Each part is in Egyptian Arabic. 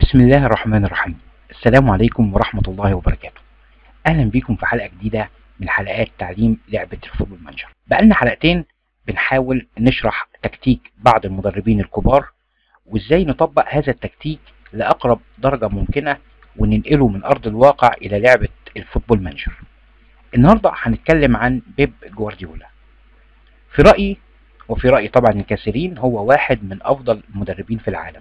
بسم الله الرحمن الرحيم السلام عليكم ورحمة الله وبركاته أهلا بكم في حلقة جديدة من حلقات تعليم لعبة الفوتبول مانجر بقالنا حلقتين بنحاول نشرح تكتيك بعض المدربين الكبار وازاي نطبق هذا التكتيك لأقرب درجة ممكنة وننقله من أرض الواقع إلى لعبة الفوتبول مانجر النهاردة هنتكلم عن بيب جوارديولا في رأيي وفي رأي طبعا الكثيرين هو واحد من أفضل المدربين في العالم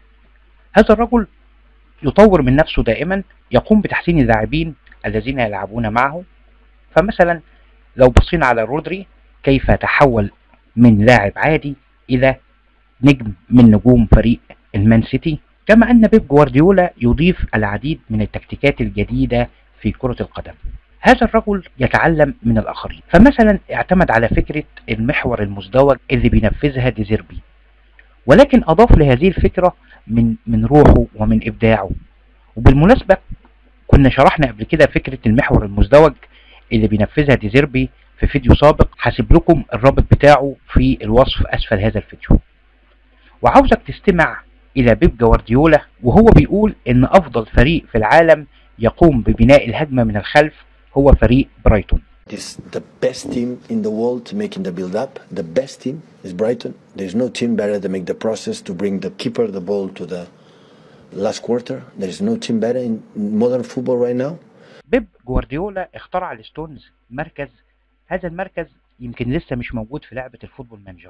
هذا الرجل يطور من نفسه دائما يقوم بتحسين اللاعبين الذين يلعبون معه فمثلا لو بصينا على رودري كيف تحول من لاعب عادي إلى نجم من نجوم فريق المان سيتي كما أن بيب جوارديولا يضيف العديد من التكتيكات الجديدة في كرة القدم هذا الرجل يتعلم من الآخرين فمثلا اعتمد على فكرة المحور المزدوج اللي بينفذها ديزيربي ولكن أضاف لهذه الفكرة من من روحه ومن إبداعه وبالمناسبة كنا شرحنا قبل كده فكرة المحور المزدوج اللي بينفذها ديزيربي في فيديو سابق هسيب لكم الرابط بتاعه في الوصف أسفل هذا الفيديو وعاوزك تستمع إلى بيب جوارديولا وهو بيقول إن أفضل فريق في العالم يقوم ببناء الهجمة من الخلف هو فريق برايتون It's the best team in the world making the build up. The best team is Brighton. There's no team better to make the process to bring the keeper the ball to the last quarter. There's no team better in modern football right now. بيب جوارديولا اخترع الستونز مركز هذا المركز يمكن لسه مش موجود في لعبة الفوتبول مانجر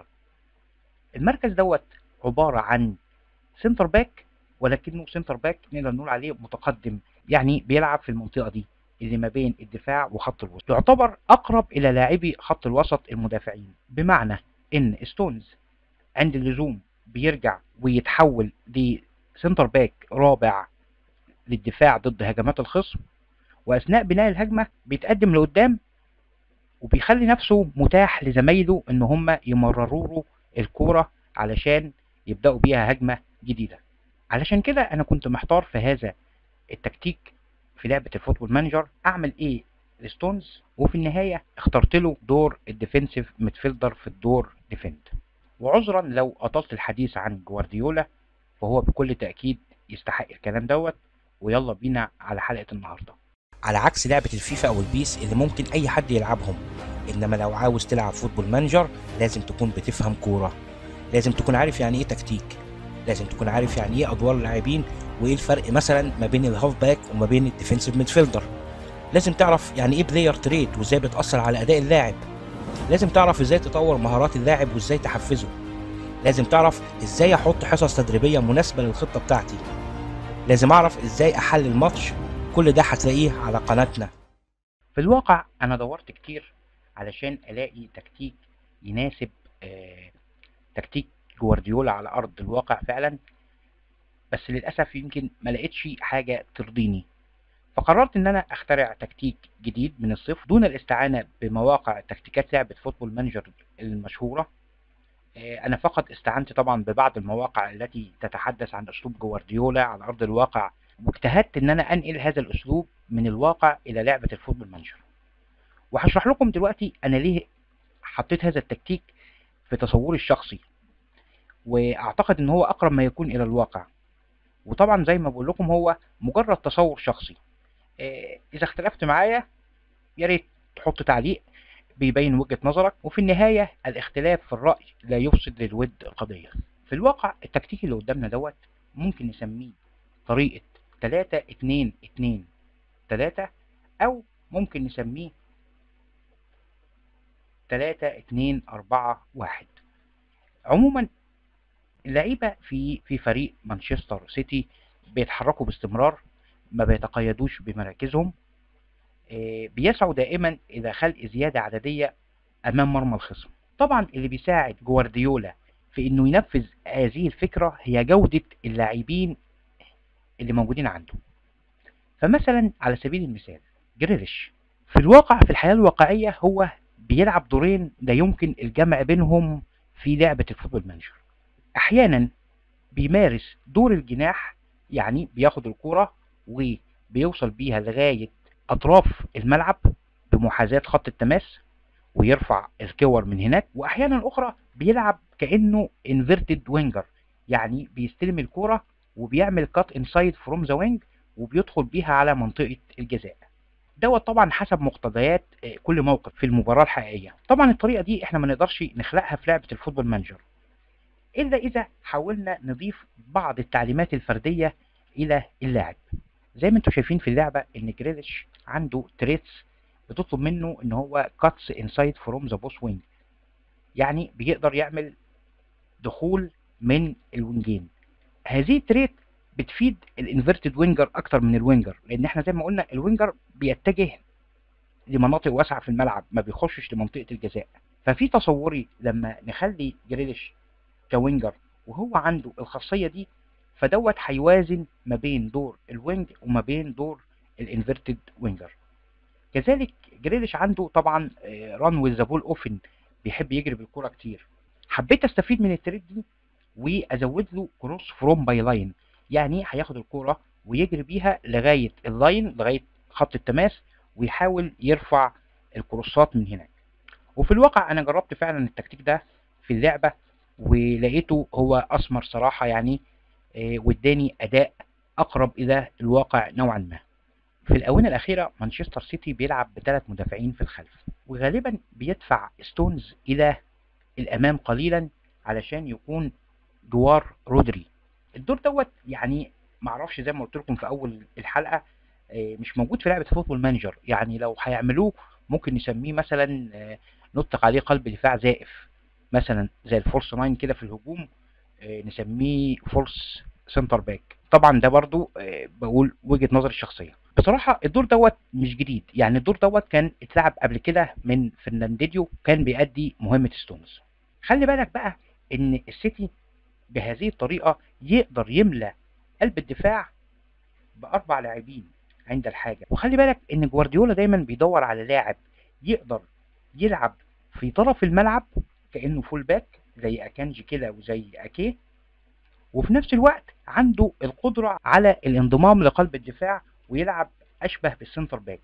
المركز دوت عبارة عن سنتر باك ولكنه سنتر باك نقدر نقول عليه متقدم يعني بيلعب في المنطقة دي اللي ما بين الدفاع وخط الوسط يعتبر أقرب إلى لاعبي خط الوسط المدافعين بمعنى إن ستونز عند اللزوم بيرجع ويتحول لسنتر باك رابع للدفاع ضد هجمات الخصم واثناء بناء الهجمه بيتقدم لقدام وبيخلي نفسه متاح لزمايله ان هم يمرروا له الكوره علشان يبداوا بيها هجمه جديده علشان كده انا كنت محتار في هذا التكتيك في لعبه الفوتبول مانجر اعمل ايه لستونز وفي النهايه اخترت له دور الديفنسيف ميدفيلدر في الدور ديفند وعذرا لو اطلت الحديث عن جوارديولا فهو بكل تاكيد يستحق الكلام دوت ويلا بينا على حلقه النهارده على عكس لعبة الفيفا أو البيس اللي ممكن أي حد يلعبهم إنما لو عاوز تلعب فوتبول مانجر لازم تكون بتفهم كورة لازم تكون عارف يعني إيه تكتيك لازم تكون عارف يعني إيه أدوار اللاعبين وإيه الفرق مثلا ما بين الهاف باك وما بين الديفنسيف ميدفيلدر لازم تعرف يعني إيه بلاير تريد وإزاي بتأثر على أداء اللاعب لازم تعرف إزاي تطور مهارات اللاعب وإزاي تحفزه لازم تعرف إزاي أحط حصص تدريبية مناسبة للخطة بتاعتي لازم أعرف إزاي أحلل الماتش كل ده هتلاقيه على قناتنا في الواقع انا دورت كتير علشان الاقي تكتيك يناسب آه تكتيك جوارديولا على ارض الواقع فعلا بس للاسف يمكن ما لقيتش حاجه ترضيني فقررت ان انا اخترع تكتيك جديد من الصفر دون الاستعانه بمواقع تكتيكات لعبه فوتبول مانجر المشهوره آه انا فقط استعنت طبعا ببعض المواقع التي تتحدث عن اسلوب جوارديولا على ارض الواقع واجتهدت ان انا انقل هذا الاسلوب من الواقع الى لعبه الفوتبول مانجر وهشرح لكم دلوقتي انا ليه حطيت هذا التكتيك في تصوري الشخصي واعتقد ان هو اقرب ما يكون الى الواقع وطبعا زي ما بقول لكم هو مجرد تصور شخصي اذا اختلفت معايا يا ريت تحط تعليق بيبين وجهة نظرك وفي النهاية الاختلاف في الرأي لا يفسد للود قضية في الواقع التكتيك اللي قدامنا دوت ممكن نسميه طريقة تلاتة اتنين اتنين تلاتة أو ممكن نسميه تلاتة اتنين أربعة واحد عموما اللعيبة في في فريق مانشستر سيتي بيتحركوا باستمرار ما بيتقيدوش بمراكزهم بيسعوا دائما إلى خلق زيادة عددية أمام مرمى الخصم طبعا اللي بيساعد جوارديولا في انه ينفذ هذه الفكرة هي جودة اللاعبين اللي موجودين عنده فمثلا على سبيل المثال جريليش في الواقع في الحياة الواقعية هو بيلعب دورين لا يمكن الجمع بينهم في لعبة الفوتبول مانجر احيانا بيمارس دور الجناح يعني بياخد الكرة وبيوصل بيها لغاية اطراف الملعب بمحاذاة خط التماس ويرفع الكور من هناك واحيانا اخرى بيلعب كانه انفيرتد وينجر يعني بيستلم الكرة وبيعمل كات انسايد فروم ذا وينج وبيدخل بيها على منطقه الجزاء دوت طبعا حسب مقتضيات آه، كل موقف في المباراه الحقيقيه طبعا الطريقه دي احنا ما نقدرش نخلقها في لعبه الفوتبول مانجر الا اذا حاولنا نضيف بعض التعليمات الفرديه الى اللاعب زي ما انتم شايفين في اللعبه ان جريليش عنده تريتس بتطلب منه ان هو كاتس انسايد فروم ذا بوس وينج يعني بيقدر يعمل دخول من الوينجين هذه التريت بتفيد الانفيرتد وينجر اكتر من الوينجر لان احنا زي ما قلنا الوينجر بيتجه لمناطق واسعه في الملعب ما بيخشش لمنطقه الجزاء ففي تصوري لما نخلي جريليش كوينجر وهو عنده الخاصيه دي فدوت هيوازن ما بين دور الوينج وما بين دور الانفيرتد وينجر كذلك جريليش عنده طبعا ران ويز ذا بول اوفن بيحب يجري بالكرة كتير حبيت استفيد من التريد دي وازود له كروس فروم باي لاين يعني هياخد الكرة ويجري بيها لغاية اللاين لغاية خط التماس ويحاول يرفع الكروسات من هناك وفي الواقع انا جربت فعلا التكتيك ده في اللعبة ولقيته هو اسمر صراحة يعني آه، واداني اداء اقرب الى الواقع نوعا ما في الآونة الأخيرة مانشستر سيتي بيلعب بثلاث مدافعين في الخلف وغالبا بيدفع ستونز إلى الأمام قليلا علشان يكون جوار رودري الدور دوت يعني معرفش زي ما قلت لكم في أول الحلقة آه، مش موجود في لعبة فوتبول مانجر يعني لو هيعملوه ممكن نسميه مثلا آه، نطلق عليه قلب دفاع زائف مثلا زي الفورس 9 كده في الهجوم آه، نسميه فورس سنتر باك طبعا ده برضو آه، بقول وجهة نظري الشخصية بصراحة الدور دوت مش جديد يعني الدور دوت كان اتلعب قبل كده من فرناندينيو كان بيأدي مهمة ستونز خلي بالك بقى ان السيتي بهذه الطريقة يقدر يملى قلب الدفاع بأربع لاعبين عند الحاجة وخلي بالك ان جوارديولا دايما بيدور على لاعب يقدر يلعب في طرف الملعب كأنه فول باك زي اكانجي كده وزي اكيه وفي نفس الوقت عنده القدرة على الانضمام لقلب الدفاع ويلعب أشبه بالسنتر باك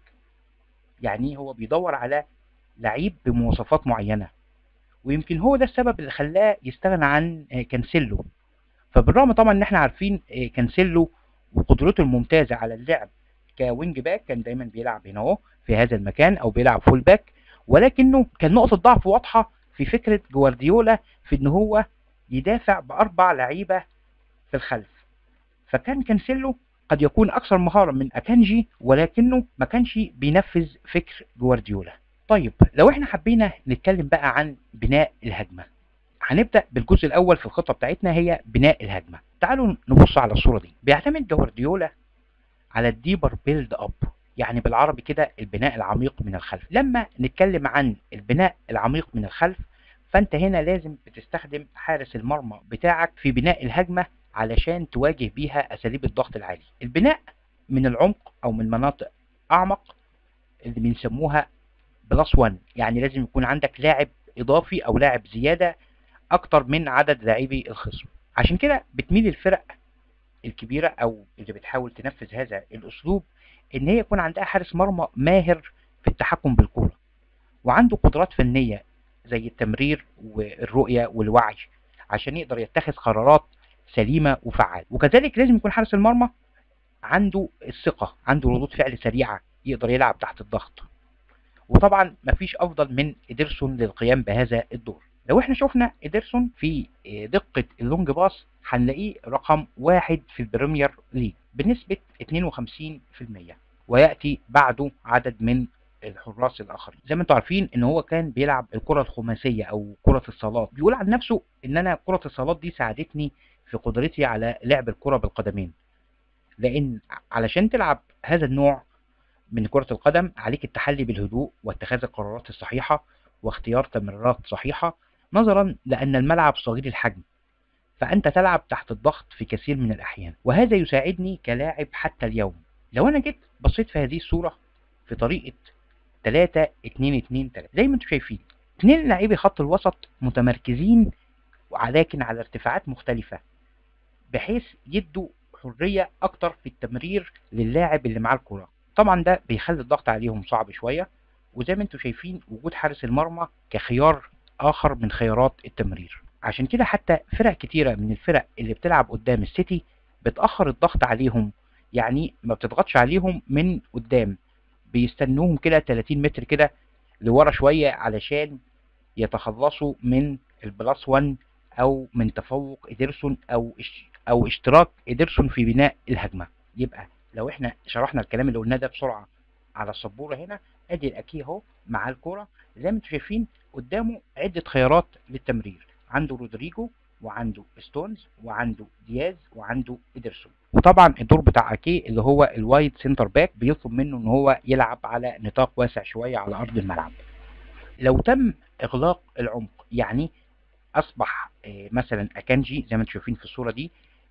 يعني هو بيدور على لعيب بمواصفات معينة ويمكن هو ده السبب اللي خلاه يستغنى عن آه، كانسيلو فبالرغم طبعا ان احنا عارفين آه، كانسيلو وقدرته الممتازة على اللعب كوينج باك كان دايما بيلعب هنا اهو في هذا المكان او بيلعب فول باك ولكنه كان نقطة ضعف واضحة في فكرة جوارديولا في ان هو يدافع بأربع لعيبة في الخلف فكان كانسيلو قد يكون أكثر مهارة من أكانجي ولكنه ما كانش بينفذ فكر جوارديولا طيب لو احنا حبينا نتكلم بقى عن بناء الهجمة هنبدأ بالجزء الأول في الخطة بتاعتنا هي بناء الهجمة تعالوا نبص على الصورة دي بيعتمد جوارديولا على الديبر بيلد أب يعني بالعربي كده البناء العميق من الخلف لما نتكلم عن البناء العميق من الخلف فانت هنا لازم بتستخدم حارس المرمى بتاعك في بناء الهجمة علشان تواجه بيها اساليب الضغط العالي البناء من العمق او من مناطق اعمق اللي بنسموها بلس 1 يعني لازم يكون عندك لاعب اضافي او لاعب زيادة اكتر من عدد لاعبي الخصم عشان كده بتميل الفرق الكبيرة او اللي بتحاول تنفذ هذا الاسلوب ان هي يكون عندها حارس مرمى ماهر في التحكم بالكرة وعنده قدرات فنية زي التمرير والرؤية والوعي عشان يقدر يتخذ قرارات سليمة وفعالة وكذلك لازم يكون حارس المرمى عنده الثقة عنده ردود فعل سريعة يقدر يلعب تحت الضغط وطبعا مفيش افضل من ادرسون للقيام بهذا الدور لو احنا شفنا ادرسون في دقة اللونج باص هنلاقيه رقم واحد في البريمير ليج بنسبة 52% ويأتي بعده عدد من الحراس الاخرين زي ما انتم عارفين ان هو كان بيلعب الكرة الخماسية او كرة الصالات بيقول عن نفسه ان انا كرة الصالات دي ساعدتني في قدرتي على لعب الكرة بالقدمين لان علشان تلعب هذا النوع من كرة القدم عليك التحلي بالهدوء واتخاذ القرارات الصحيحة واختيار تمريرات صحيحة نظرا لأن الملعب صغير الحجم فأنت تلعب تحت الضغط في كثير من الأحيان وهذا يساعدني كلاعب حتى اليوم لو أنا جيت بصيت في هذه الصورة في طريقة 3 2 2 3 زي ما انتم شايفين اثنين لاعبي خط الوسط متمركزين ولكن على ارتفاعات مختلفة بحيث يدوا حرية أكتر في التمرير للاعب اللي معاه الكرة طبعا ده بيخلي الضغط عليهم صعب شوية وزي ما انتم شايفين وجود حارس المرمى كخيار آخر من خيارات التمرير عشان كده حتى فرق كتيرة من الفرق اللي بتلعب قدام السيتي بتأخر الضغط عليهم يعني ما بتضغطش عليهم من قدام بيستنوهم كده 30 متر كده لورا شوية علشان يتخلصوا من البلاس 1 او من تفوق ادرسون او اش او اشتراك ادرسون في بناء الهجمة يبقى لو احنا شرحنا الكلام اللي قلناه ده بسرعة على السبورة هنا ادي الاكي اهو مع الكرة زي ما انتم شايفين قدامه عدة خيارات للتمرير عنده رودريجو وعنده ستونز وعنده دياز وعنده ادرسون وطبعا الدور بتاع اكي اللي هو الوايد سنتر باك بيطلب منه ان هو يلعب على نطاق واسع شويه على ارض الملعب لو تم اغلاق العمق يعني اصبح آه، مثلا اكانجي زي ما انتم شايفين في الصوره دي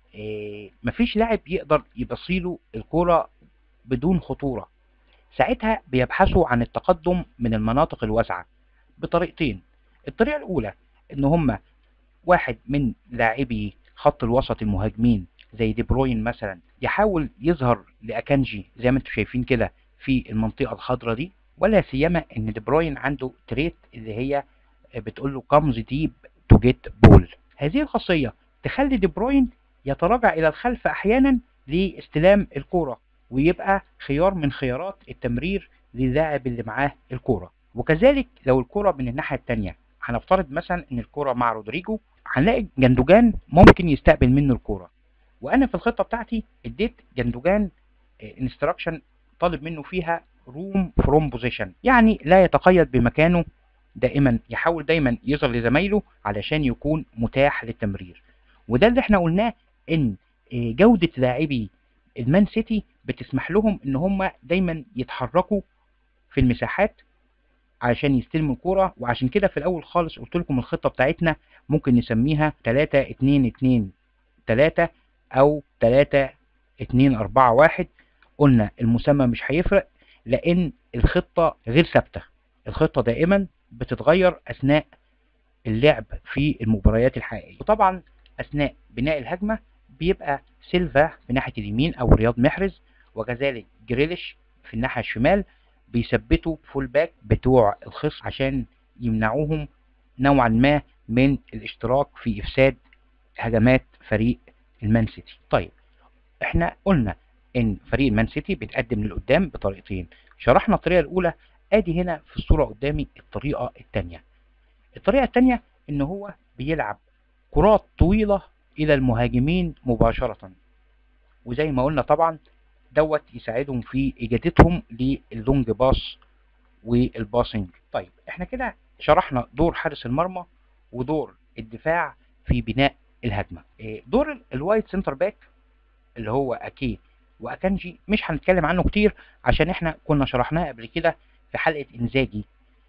آه، مفيش لاعب يقدر يبصيله الكرة بدون خطورة ساعتها بيبحثوا عن التقدم من المناطق الواسعة بطريقتين الطريقة الأولى إن هما واحد من لاعبي خط الوسط المهاجمين زي دي بروين مثلا يحاول يظهر لأكانجي زي ما انتم شايفين كده في المنطقة الخضراء دي ولا سيما ان دي بروين عنده تريت اللي هي بتقول له comes deep to get ball هذه الخاصية تخلي دي بروين يتراجع إلى الخلف أحيانا لاستلام الكرة ويبقى خيار من خيارات التمرير للاعب اللي معاه الكرة وكذلك لو الكرة من الناحية التانية هنفترض مثلا ان الكرة مع رودريجو هنلاقي جندوجان ممكن يستقبل منه الكرة وانا في الخطة بتاعتي اديت جندوجان انستراكشن طالب منه فيها روم فروم بوزيشن يعني لا يتقيد بمكانه دائما يحاول دايما يظهر لزمايله علشان يكون متاح للتمرير وده اللي احنا قلناه ان جودة لاعبي المان سيتي بتسمح لهم ان هم دايما يتحركوا في المساحات علشان يستلموا الكرة وعشان كده في الاول خالص قلت لكم الخطة بتاعتنا ممكن نسميها 3 2 2 3 او 3 2 4 1 قلنا المسمى مش هيفرق لان الخطة غير ثابتة الخطة دائما بتتغير اثناء اللعب في المباريات الحقيقية وطبعا اثناء بناء الهجمة بيبقى سيلفا في ناحية اليمين او رياض محرز وكذلك جريليش في الناحية الشمال بيثبتوا فول باك بتوع الخصم عشان يمنعوهم نوعا ما من الاشتراك في افساد هجمات فريق المان سيتي طيب احنا قلنا ان فريق المان سيتي بيتقدم للقدام بطريقتين شرحنا الطريقة الاولى ادي هنا في الصورة قدامي الطريقة التانية الطريقة التانية ان هو بيلعب كرات طويلة الى المهاجمين مباشرة وزي ما قلنا طبعا دوت يساعدهم في اجادتهم للونج باص والباسنج طيب احنا كده شرحنا دور حارس المرمى ودور الدفاع في بناء الهجمة دور الوايد سنتر باك اللي هو اكي واكانجي مش هنتكلم عنه كتير عشان احنا كنا شرحناه قبل كده في حلقة انزاجي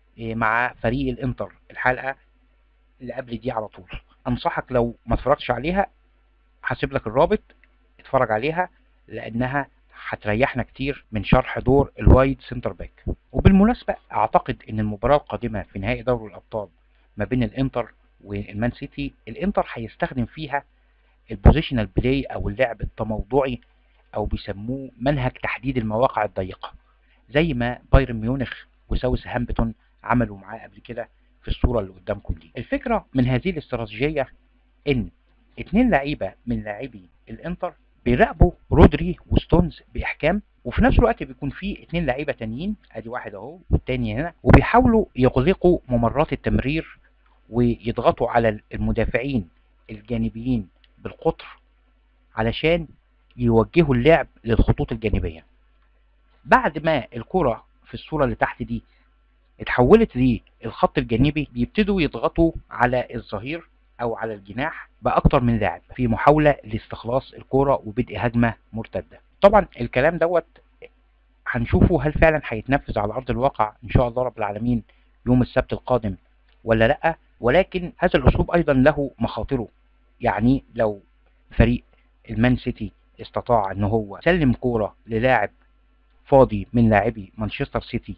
مع فريق الانتر الحلقة اللي قبل دي على طول انصحك لو ما اتفرجتش عليها هسيب لك الرابط اتفرج عليها لانها هتريحنا كتير من شرح دور الوايد سنتر باك وبالمناسبة اعتقد ان المباراة القادمة في نهائي دوري الابطال ما بين الانتر والمان سيتي الانتر هيستخدم فيها البوزيشنال بلاي او اللعب التموضعي او بيسموه منهج تحديد المواقع الضيقة زي ما بايرن ميونخ وساوث هامبتون عملوا معاه قبل كده في الصورة اللي قدامكم دي الفكرة من هذه الاستراتيجية ان اتنين لعيبة من لاعبي الانتر بيراقبوا رودري وستونز باحكام وفي نفس الوقت بيكون في اتنين لعيبة تانيين ادي واحد اهو والتاني هنا وبيحاولوا يغلقوا ممرات التمرير ويضغطوا على المدافعين الجانبيين بالقطر علشان يوجهوا اللعب للخطوط الجانبية بعد ما الكرة في الصورة اللي تحت دي اتحولت للخط الجانبي بيبتدوا يضغطوا على الظهير او على الجناح باكتر من لاعب في محاولة لاستخلاص الكرة وبدء هجمة مرتدة طبعا الكلام دوت هنشوفه هل فعلا هيتنفذ على ارض الواقع ان شاء الله رب العالمين يوم السبت القادم ولا لا ولكن هذا الاسلوب ايضا له مخاطره يعني لو فريق المان سيتي استطاع ان هو سلم كورة للاعب فاضي من لاعبي مانشستر سيتي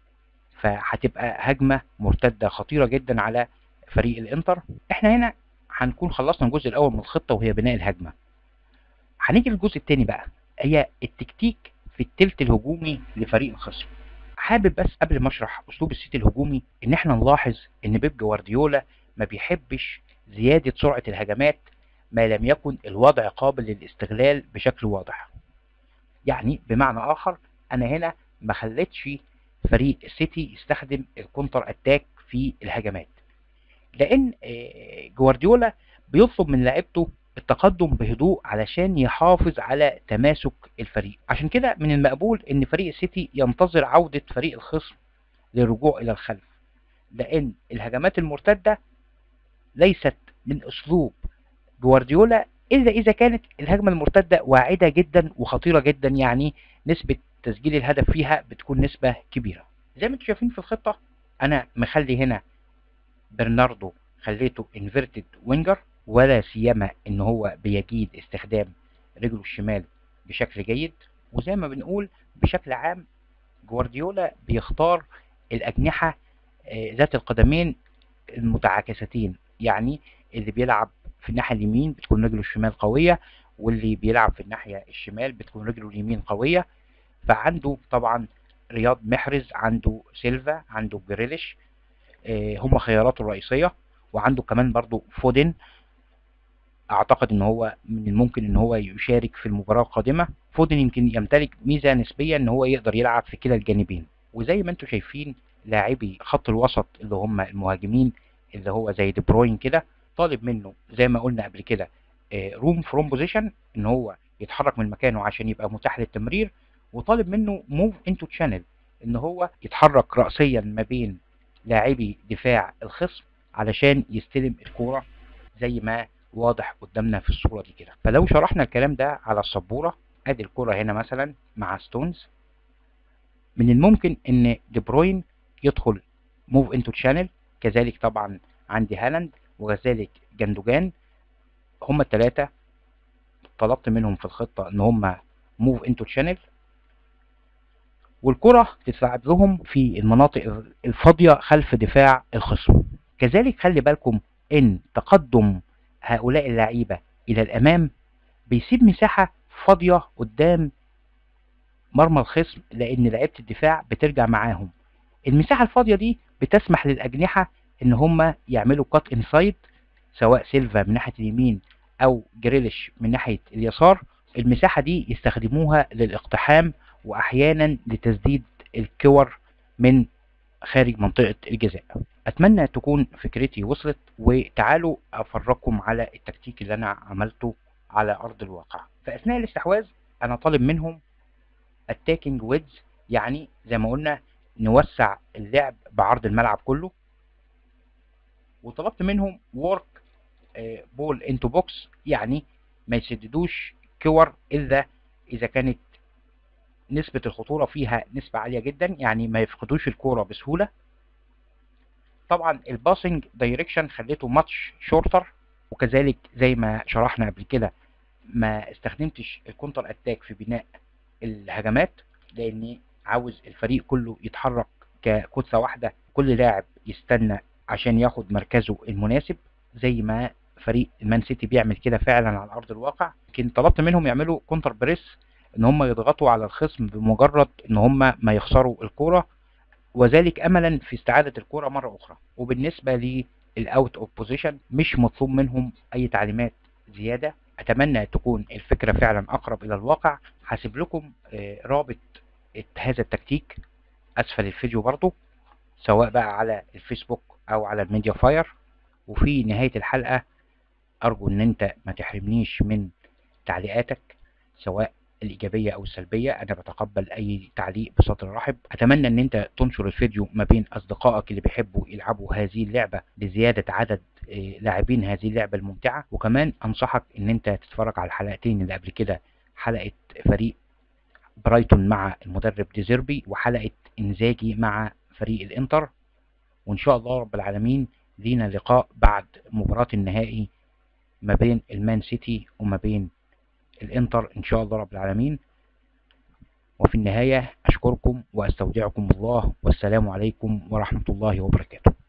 فهتبقى هجمة مرتدة خطيرة جدا على فريق الانتر احنا هنا هنكون خلصنا الجزء الاول من الخطة وهي بناء الهجمة هنيجي للجزء الثاني بقى هي التكتيك في التلت الهجومي لفريق الخصم حابب بس قبل ما اشرح اسلوب السيتي الهجومي ان احنا نلاحظ ان بيب جوارديولا ما بيحبش زيادة سرعة الهجمات ما لم يكن الوضع قابل للاستغلال بشكل واضح يعني بمعنى آخر أنا هنا ما خليتش فريق سيتي يستخدم الكونتر اتاك في الهجمات لأن آه، جوارديولا بيطلب من لاعيبته التقدم بهدوء علشان يحافظ على تماسك الفريق عشان كده من المقبول ان فريق السيتي ينتظر عودة فريق الخصم للرجوع الى الخلف لان الهجمات المرتدة ليست من اسلوب جوارديولا الا اذا كانت الهجمة المرتدة واعدة جدا وخطيرة جدا يعني نسبة تسجيل الهدف فيها بتكون نسبة كبيرة زي ما انتم شايفين في الخطة انا مخلي هنا برناردو خليته انفيرتد وينجر ولا سيما ان هو بيجيد استخدام رجله الشمال بشكل جيد وزي ما بنقول بشكل عام جوارديولا بيختار الأجنحة آه، ذات القدمين المتعاكستين يعني اللي بيلعب في الناحية اليمين بتكون رجله الشمال قوية واللي بيلعب في الناحية الشمال بتكون رجله اليمين قوية فعنده طبعا رياض محرز عنده سيلفا عنده جريليش آه، هم خياراته الرئيسية وعنده كمان برضو فودن اعتقد ان هو من الممكن ان هو يشارك في المباراة القادمة فودن يمكن يمتلك ميزة نسبية ان هو يقدر يلعب في كلا الجانبين وزي ما انتم شايفين لاعبي خط الوسط اللي هم المهاجمين اللي هو زي دي بروين كده طالب منه زي ما قلنا قبل كده روم فروم بوزيشن ان هو يتحرك من مكانه عشان يبقى متاح للتمرير وطالب منه موف انتو تشانل ان هو يتحرك رأسيا ما بين لاعبي دفاع الخصم علشان يستلم الكورة زي ما واضح قدامنا في الصورة دي كده فلو شرحنا الكلام ده على السبورة ادي الكرة هنا مثلا مع ستونز من الممكن ان دي بروين يدخل موف انتو تشانل كذلك طبعا عندي هالاند وكذلك جندوجان هما الثلاثة طلبت منهم في الخطة ان هما موف انتو تشانل والكرة تتلعب لهم في المناطق الفاضية خلف دفاع الخصم كذلك خلي بالكم ان تقدم هؤلاء اللعيبة إلى الأمام بيسيب مساحة فاضية قدام مرمى الخصم لأن لعيبة الدفاع بترجع معاهم المساحة الفاضية دي بتسمح للأجنحة إن هم يعملوا كات انسايد سواء سيلفا من ناحية اليمين أو جريليش من ناحية اليسار المساحة دي يستخدموها للاقتحام وأحيانا لتسديد الكور من خارج منطقة الجزاء اتمنى تكون فكرتي وصلت وتعالوا افرجكم على التكتيك اللي انا عملته على ارض الواقع فاثناء الاستحواذ انا طالب منهم التاكينج ويدز يعني زي ما قلنا نوسع اللعب بعرض الملعب كله وطلبت منهم وورك بول انتو بوكس يعني ما يسددوش كور الا اذا كانت نسبة الخطورة فيها نسبة عالية جدا يعني ما يفقدوش الكورة بسهولة طبعا الباسنج دايركشن خليته ماتش شورتر وكذلك زي ما شرحنا قبل كده ما استخدمتش الكونتر اتاك في بناء الهجمات لاني عاوز الفريق كله يتحرك ككتله واحده كل لاعب يستنى عشان ياخد مركزه المناسب زي ما فريق المان سيتي بيعمل كده فعلا على ارض الواقع لكن طلبت منهم يعملوا كونتر بريس ان هم يضغطوا على الخصم بمجرد ان هم ما يخسروا الكوره وذلك املا في استعادة الكرة مرة اخرى وبالنسبة للاوت اوف بوزيشن مش مطلوب منهم اي تعليمات زيادة اتمنى تكون الفكرة فعلا اقرب الى الواقع هسيب لكم رابط هذا التكتيك اسفل الفيديو برضو سواء بقى على الفيسبوك او على الميديا فاير وفي نهاية الحلقة ارجو ان انت ما تحرمنيش من تعليقاتك سواء الإيجابية أو السلبية أنا بتقبل أي تعليق بصدر رحب أتمنى أن أنت تنشر الفيديو ما بين أصدقائك اللي بيحبوا يلعبوا هذه اللعبة لزيادة عدد لاعبين هذه اللعبة الممتعة وكمان أنصحك أن أنت تتفرج على الحلقتين اللي قبل كده حلقة فريق برايتون مع المدرب ديزيربي وحلقة إنزاجي مع فريق الإنتر وإن شاء الله رب العالمين لينا لقاء بعد مباراة النهائي ما بين المان سيتي وما بين الانتر ان شاء الله رب العالمين وفي النهاية اشكركم واستودعكم الله والسلام عليكم ورحمة الله وبركاته